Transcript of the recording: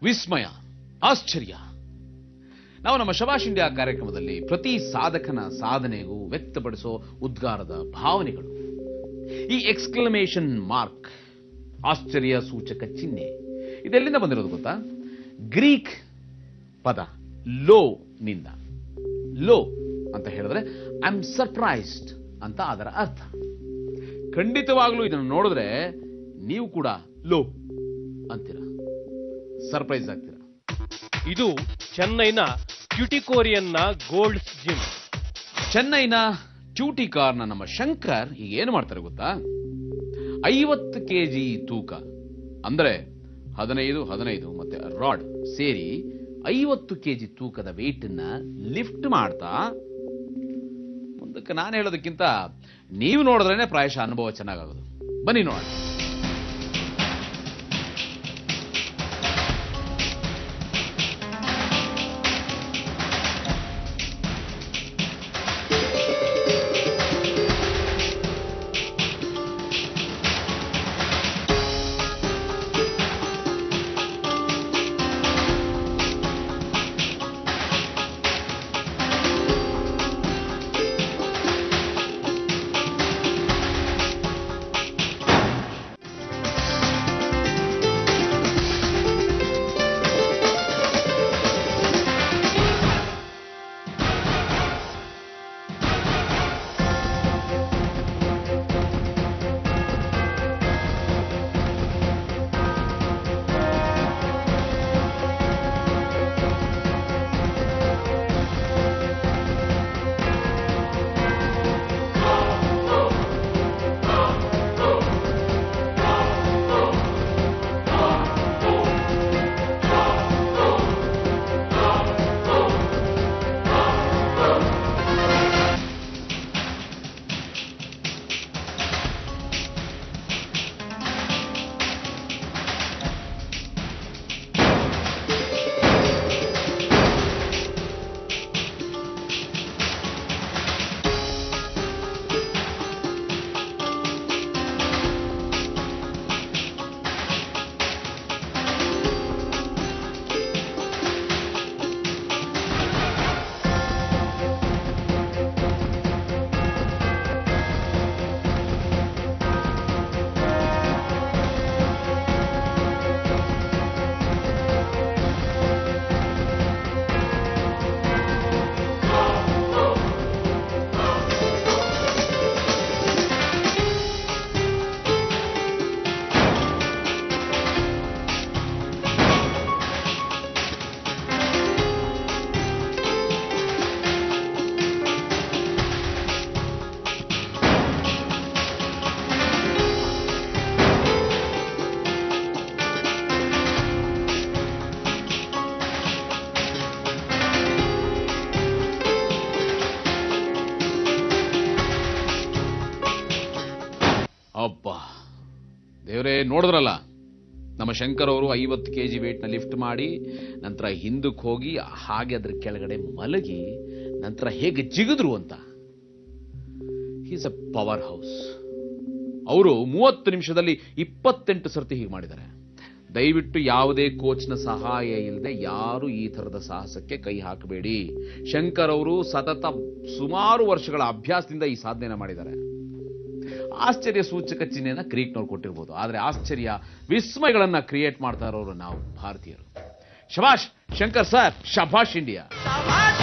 ವಿಸ್ಮಯ ಆಶ್ಚರ್ಯ ನಾವು ನಮ್ಮ ಶಬಾಷ್ ಇಂಡಿಯಾ ಕಾರ್ಯಕ್ರಮದಲ್ಲಿ ಪ್ರತಿ ಸಾಧಕನ ಸಾಧನೆಗೂ ವ್ಯಕ್ತಪಡಿಸೋ ಉದ್ಗಾರದ ಭಾವನೆಗಳು ಈ ಎಕ್ಸ್ಕ್ಲಮೇಷನ್ ಮಾರ್ಕ್ ಆಶ್ಚರ್ಯ ಸೂಚಕ ಚಿಹ್ನೆ ಇದೆಲ್ಲಿಂದ ಬಂದಿರೋದು ಗೊತ್ತಾ ಗ್ರೀಕ್ ಪದ ಲೋ ನಿಂದ ಲೋ ಅಂತ ಹೇಳಿದ್ರೆ ಐ ಆಮ್ ಸರ್ಪ್ರೈಸ್ಡ್ ಅಂತ ಅದರ ಅರ್ಥ ಖಂಡಿತವಾಗ್ಲೂ ಇದನ್ನು ನೋಡಿದ್ರೆ ನೀವು ಕೂಡ ಲೋ ಅಂತೀರ ಸರ್ಪ್ರೈಸ್ ಆಗ್ತೀರಾ ಇದು ಚೆನ್ನೈನ ಕ್ಯುಟಿಕೋರಿಯನ್ನ ಗೋಲ್ಡ್ ಜಿಮ್ ಚೆನ್ನೈನ ಟ್ಯೂಟಿ ಕಾರ್ನ ನಮ್ಮ ಶಂಕರ್ ಈಗ ಏನು ಮಾಡ್ತಾರೆ ಗೊತ್ತಾ ಐವತ್ತು ಕೆ ಜಿ ತೂಕ ಅಂದ್ರೆ ಹದಿನೈದು ಹದಿನೈದು ಮತ್ತೆ ರಾಡ್ ಸೇರಿ ಐವತ್ತು ಕೆ ಜಿ ತೂಕದ ವೆಯ್ಟ್ ನ ಲಿಫ್ಟ್ ಮಾಡ್ತಾ ಮುಂದಕ್ಕೆ ನಾನು ಹೇಳೋದಕ್ಕಿಂತ ನೀವು ನೋಡಿದ್ರೇನೆ ಪ್ರಾಯಶಃ ಅನುಭವ ಚೆನ್ನಾಗಾಗೋದು ಬನ್ನಿ ನೋಡೋಣ ಅಬ್ಬ ದೇವರೇ ನೋಡಿದ್ರಲ್ಲ ನಮ್ಮ ಶಂಕರ್ ಅವರು ಐವತ್ತು ಕೆ ಜಿ ನ ಲಿಫ್ಟ್ ಮಾಡಿ ನಂತರ ಹಿಂದಕ್ಕೆ ಹೋಗಿ ಹಾಗೆ ಅದ್ರ ಕೆಳಗಡೆ ಮಲಗಿ ನಂತರ ಹೇಗೆ ಜಿಗಿದ್ರು ಅಂತ ಈಸ್ ಅ ಪವರ್ ಹೌಸ್ ಅವರು ಮೂವತ್ತು ನಿಮಿಷದಲ್ಲಿ ಇಪ್ಪತ್ತೆಂಟು ಸರ್ತಿ ಹೀಗೆ ಮಾಡಿದ್ದಾರೆ ದಯವಿಟ್ಟು ಯಾವುದೇ ಕೋಚ್ನ ಸಹಾಯ ಇಲ್ಲದೆ ಯಾರು ಈ ಥರದ ಸಾಹಸಕ್ಕೆ ಕೈ ಹಾಕಬೇಡಿ ಶಂಕರ್ ಅವರು ಸತತ ಸುಮಾರು ವರ್ಷಗಳ ಅಭ್ಯಾಸದಿಂದ ಈ ಸಾಧನೆನ ಮಾಡಿದ್ದಾರೆ ಆಶ್ಚರ್ಯ ಸೂಚಕ ಚಿಹ್ನೆನ ಗ್ರೀಕ್ನವ್ರು ಕೊಟ್ಟಿರ್ಬೋದು ಆದರೆ ಆಶ್ಚರ್ಯ ವಿಸ್ಮಯಗಳನ್ನ ಕ್ರಿಯೇಟ್ ಮಾಡ್ತಾ ಇರೋರು ನಾವು ಭಾರತೀಯರು ಶಭಾಷ್ ಶಂಕರ್ ಸರ್ ಶಭಾಷ್ ಇಂಡಿಯಾ Savaş